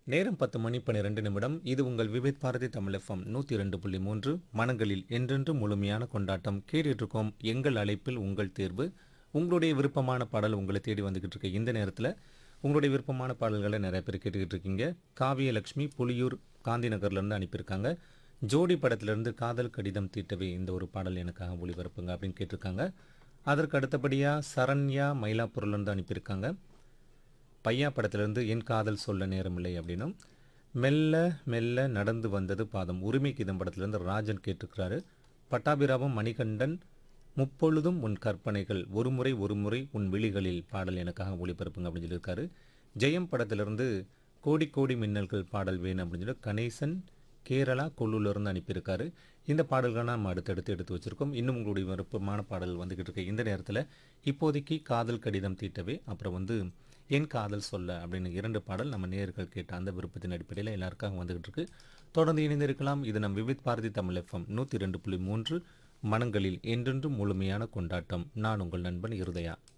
நேரம் பத்து மணி பன்னிரெண்டு நிமிடம் இது உங்கள் விவேத் பாரதி தமிழ் எஃப்எம் நூற்றி ரெண்டு புள்ளி மூன்று மனங்களில் என்றென்று முழுமையான கொண்டாட்டம் கேட்டுட்டு இருக்கோம் எங்கள் அழைப்பில் உங்கள் தேர்வு உங்களுடைய விருப்பமான பாடல் உங்களை தேடி வந்துக்கிட்டு இருக்க இந்த நேரத்தில் உங்களுடைய விருப்பமான பாடல்களை நிறைய பேர் கேட்டுக்கிட்டு இருக்கீங்க காவியலட்சுமி புலியூர் காந்தி நகர்லேருந்து அனுப்பியிருக்காங்க ஜோடி படத்திலிருந்து காதல் கடிதம் தீட்டவே இந்த ஒரு பாடல் எனக்காக ஒளிபரப்புங்க அப்படின்னு கேட்டிருக்காங்க அதற்கு அடுத்தபடியாக சரண்யா மயிலாப்பூர்லேருந்து அனுப்பியிருக்காங்க பையா படத்திலிருந்து என் காதல் சொல்ல நேரமில்லை அப்படின்னும் மெல்ல மெல்ல நடந்து வந்தது பாதம் உரிமை கீதம் படத்திலிருந்து ராஜன் கேட்டிருக்கிறாரு பட்டாபிராமம் மணிகண்டன் முப்பொழுதும் உன் கற்பனைகள் ஒருமுறை ஒருமுறை உன் விழிகளில் பாடல் எனக்காக ஒளிபரப்புங்க அப்படின்னு சொல்லியிருக்காரு ஜெயம் படத்திலிருந்து கோடி கோடி மின்னல்கள் பாடல் வேணும் அப்படின்னு சொல்லி கணேசன் கேரளா கொல்லூர்லேருந்து அனுப்பியிருக்காரு இந்த பாடல்களை நம்ம அடுத்தடுத்து எடுத்து வச்சுருக்கோம் இன்னும் உங்களுடைய விருப்பமான பாடல் வந்துக்கிட்டு இருக்க இந்த நேரத்தில் இப்போதைக்கு காதல் கடிதம் தீட்டவே அப்புறம் வந்து என் காதல் சொல்ல அப்படின்னு இரண்டு பாடல் நம்ம நேர்கள் கேட்ட அந்த விருப்பத்தின் அடிப்படையில் எல்லாருக்காக வந்துகிட்டு இருக்கு தொடர்ந்து இணைந்திருக்கலாம் இது நம் விவித் பாரதி தமிழ் எஃப்எம் நூற்றி ரெண்டு புள்ளி மூன்று மனங்களில் என்றென்றும் முழுமையான கொண்டாட்டம் நான் உங்கள் நண்பன் இருதயா